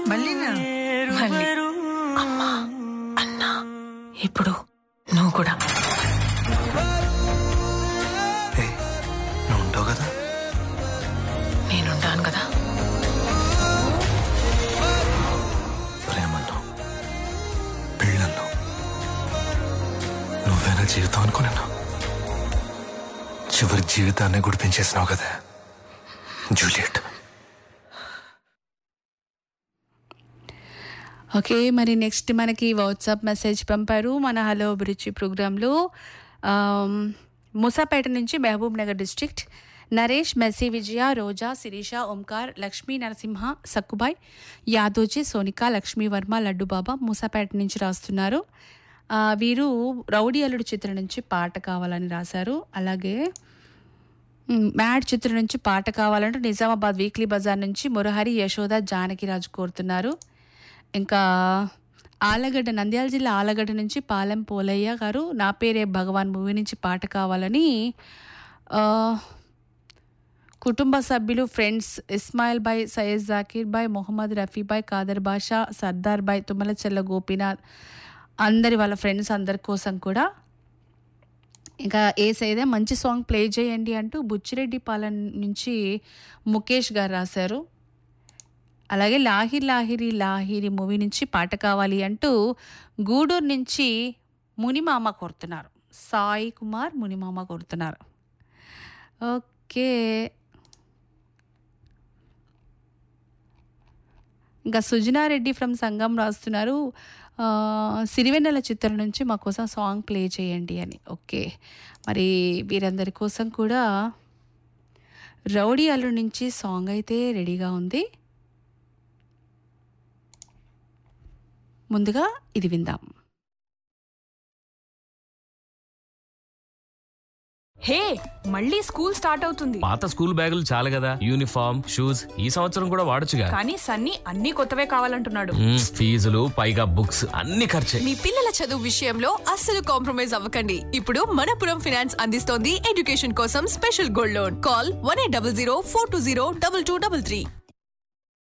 మళ్ళీనా మళ్ళీ అమ్మా అన్నా ఇప్పుడు నువ్వు కూడా ఏ నువ్వు ఉంటావు కదా నేనుంటాను కదా ప్రేమల్లో పెళ్ళల్లో నువ్వేనా జీవితం అనుకున్నా చివరి జీవితాన్ని గుడిపించేసినావు కదా జూలియట్ ఓకే మరి నెక్స్ట్ మనకి వాట్సాప్ మెసేజ్ పంపారు మన హలో అభిరుచి ప్రోగ్రాంలో ఆమ్, మూసాపేట నుంచి Mahabubnagar district Naresh Messi Vijaya Roja Sirisha Omkar Lakshmi Narasimha Sakkubai Yadoji Sonika Lakshmi Varma Laddu Baba Moosapet నుంచి రాస్తున్నారు ఆ, వీరు రౌడీ అల్లుడు చిత్రం నుంచి పాట కావాలని రాశారు అలాగే మ్, మ్యాడ్ చిత్రం నుంచి పాట కావాలంటూ నిజామాబాద్ వీక్లీ బజార్ నుంచి మురహరి యశోద జానకిరాజు కోరుతున్నారు ఇంకా ఆలగడ్డ నంద్యాల జిల్లా ఆలగడ్డ నుంచి పాలెం పోలయ్య గారు నా పేరే భగవాన్ మూవీ నుంచి పాట కావాలని ఆ, కుటుంబ సభ్యులు ఫ్రెండ్స్ ఇస్మాయిల్ బాయ్ సయ్యద్ జాకీర్ బాయ్ మొహమ్మద్ రఫీ బాయ్ కాదర్ బాషా సర్దార్ బాయ్ తుమ్మలచెల్ల గోపీనాథ్ అందరి వాళ్ళ ఫ్రెండ్స్ అందరి కోసం కూడా ఇంకా ఏసైదే మంచి సాంగ్ ప్లే చేయండి అంటూ బుచ్చిరెడ్డి పాలెం నుంచి ముఖేష్ గారు రాశారు అలాగే లాహిర్ లాహిరి లాహిరి మూవీ నుంచి పాట కావాలి అంటూ గూడూరు నుంచి మునిమామ కోరుతున్నారు సాయి కుమార్ మునిమామ కోరుతున్నారు ఓకే ఇంకా సుజనారెడ్డి ఫ్రమ్ సంగం రాస్తున్నారు ఆ, సిరివెన్నెల చిత్రం నుంచి మా కోసం సాంగ్ ప్లే చేయండి అని ఓకే మరి వీరందరి కోసం కూడా రౌడీ అల్లు నుంచి సాంగ్ అయితే రెడీగా ఉంది ముందుగా ఇది విందాం హే మళ్ళీ స్కూల్ స్టార్ట్ అవుతుంది పాత స్కూల్ బ్యాగులు చాలు కదా యూనిఫామ్ షూస్ ఈ సంవత్సరం కూడా వాడొచ్చుగా కానీ సన్నీ అన్ని కొత్తవే కావాలంటున్నాడు మ్మ్, ఫీజులు పైగా బుక్స్ అన్ని ఖర్చే మీ పిల్లల చదువు విషయంలో అస్సలు కాంప్రమైజ్ అవ్వకండి ఇప్పుడు మనపురం ఫినాన్స్ అందిస్తోంది ఎడ్యుకేషన్ కోసం special gold loan call one eight double zero four two zero double two double three